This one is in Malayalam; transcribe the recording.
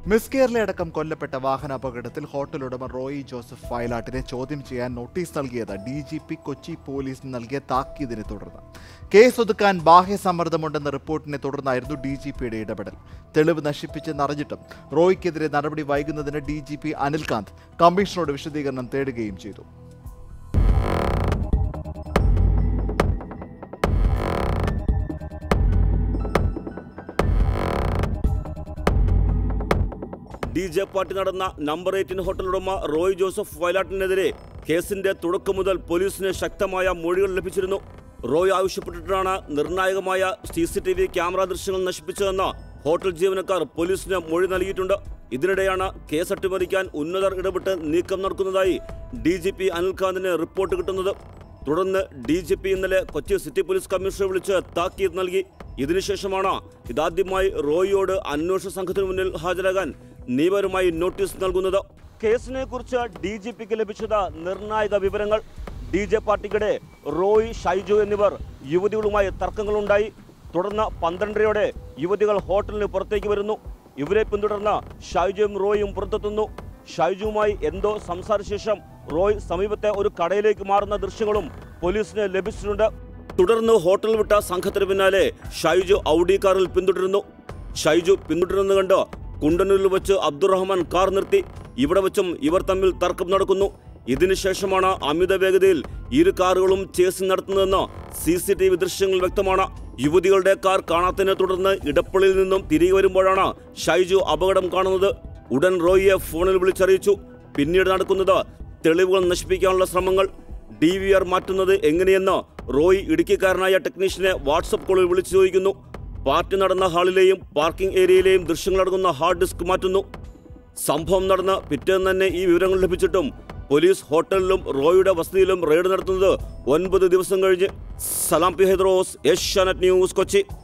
മിസ് കേരള അടക്കം കൊല്ലപ്പെട്ട വാഹനാപകടത്തിൽ ഹോട്ടൽ ഉടമ റോയി ജോസഫ് വയലാട്ടിനെ ചോദ്യം ചെയ്യാൻ നോട്ടീസ് നൽകിയത് ഡി ജി പി കൊച്ചി പോലീസിന് നൽകിയ താക്കീതിനെ തുടർന്ന് കേസ് ഒതുക്കാൻ ബാഹ്യ സമ്മർദ്ദമുണ്ടെന്ന റിപ്പോർട്ടിനെ തുടർന്നായിരുന്നു ഡി ജി പിയുടെ ഇടപെടൽ തെളിവ് നശിപ്പിച്ചെന്നറിഞ്ഞിട്ടും റോയിക്കെതിരെ നടപടി വൈകുന്നതിന് ഡി ജി പി അനിൽകാന്ത് കമ്മീഷണറോട് വിശദീകരണം തേടുകയും ചെയ്തു ഡി ജെ പാർട്ടി നടന്ന നമ്പർ എയ്റ്റീൻ ഹോട്ടൽ ഉടമ റോയ് ജോസഫ് വയലാട്ടിനെതിരെ കേസിന്റെ തുടക്കം മുതൽ പോലീസിന് ശക്തമായ മൊഴികൾ ലഭിച്ചിരുന്നു റോയ് ആവശ്യപ്പെട്ടിട്ടാണ് നിർണായകമായ C C T V camera ദൃശ്യങ്ങൾ നശിപ്പിച്ചതെന്ന് ഹോട്ടൽ ജീവനക്കാർ പോലീസിന് മൊഴി നൽകിയിട്ടുണ്ട് ഇതിനിടെയാണ് കേസ് അട്ടിമറിക്കാൻ ഉന്നതർ ഇടപെട്ട് നീക്കം നടക്കുന്നതായി ഡി ജി പി അനിൽകാന്തിന് റിപ്പോർട്ട് കിട്ടുന്നത് തുടർന്ന് ഡി ജി പി ഇന്നലെ കൊച്ചി സിറ്റി പോലീസ് കമ്മീഷണറെ വിളിച്ച് താക്കീത് നൽകി ഇതിനുശേഷമാണ് ഇതാദ്യമായി റോയിയോട് അന്വേഷണ സംഘത്തിന് മുന്നിൽ ഹാജരാകാൻ നിയമപരമായി നോട്ടീസ് നൽകുന്നത് കേസിനെ കുറിച്ച് ഡി ജി പിക്ക് ലഭിച്ചത് നിർണായക വിവരങ്ങൾ ഡി ജെ പാർട്ടിക്കിടെ റോയ് ഷൈജു എന്നിവർ യുവതികളുമായി തർക്കങ്ങളുണ്ടായി തുടർന്ന് പന്ത്രണ്ടരയോടെ യുവതികൾ ഹോട്ടലിന് പുറത്തേക്ക് വരുന്നു ഇവരെ പിന്തുടർന്ന് ഷൈജുവും റോയും പുറത്തെത്തുന്നു ഷൈജുവുമായി എന്തോ സംസാരിച്ച ശേഷം റോയ് സമീപത്തെ ഒരു കടയിലേക്ക് മാറുന്ന ദൃശ്യങ്ങളും പോലീസിന് ലഭിച്ചിട്ടുണ്ട് തുടർന്ന് ഹോട്ടൽ വിട്ട സംഘത്തിന് പിന്നാലെ ഷൈജു ഔഡി കാറിൽ പിന്തുടരുന്നു ഷൈജു പിന്തുടരുന്നത് കണ്ട് കുണ്ടന്നൂരിൽ വെച്ച് അബ്ദുറഹ്മാൻ കാർ നിർത്തി ഇവിടെ വെച്ചും ഇവർ തമ്മിൽ തർക്കം നടക്കുന്നു ഇതിനുശേഷമാണ് അമിത വേഗതയിൽ ഇരു കാറുകളും ചേസിംഗ് നടത്തുന്നതെന്ന് സി സി ടി വി ദൃശ്യങ്ങൾ വ്യക്തമാണ് യുവതികളുടെ കാർ കാണാത്തതിനെ തുടർന്ന് ഇടപ്പള്ളിയിൽ നിന്നും തിരികെ വരുമ്പോഴാണ് ഷൈജു അപകടം കാണുന്നത് ഉടൻ റോയിയെ ഫോണിൽ വിളിച്ചറിയിച്ചു പിന്നീട് നടക്കുന്നത് തെളിവുകൾ നശിപ്പിക്കാനുള്ള ശ്രമങ്ങൾ ഡി വി ആർ മാറ്റുന്നത് എങ്ങനെയെന്ന് റോയ് ഇടുക്കിക്കാരനായ ടെക്നീഷ്യനെ വാട്സപ്പ് കോളിൽ വിളിച്ചു ചോദിക്കുന്നു പാർട്ടി നടന്ന ഹാളിലെയും പാർക്കിംഗ് ഏരിയയിലെയും ദൃശ്യങ്ങളടങ്ങുന്ന ഹാർഡ് ഡിസ്ക് മാറ്റുന്നു സംഭവം നടന്ന പിറ്റേന്ന് തന്നെ ഈ വിവരങ്ങൾ ലഭിച്ചിട്ടും പോലീസ് ഹോട്ടലിലും റോയുടെ വസതിയിലും റെയ്ഡ് നടത്തുന്നത് ഒൻപത് ദിവസം കഴിഞ്ഞ് സലാം പി ഹൈദ്രോസ് ഏഷ്യാനെറ്റ് ന്യൂസ് കൊച്ചി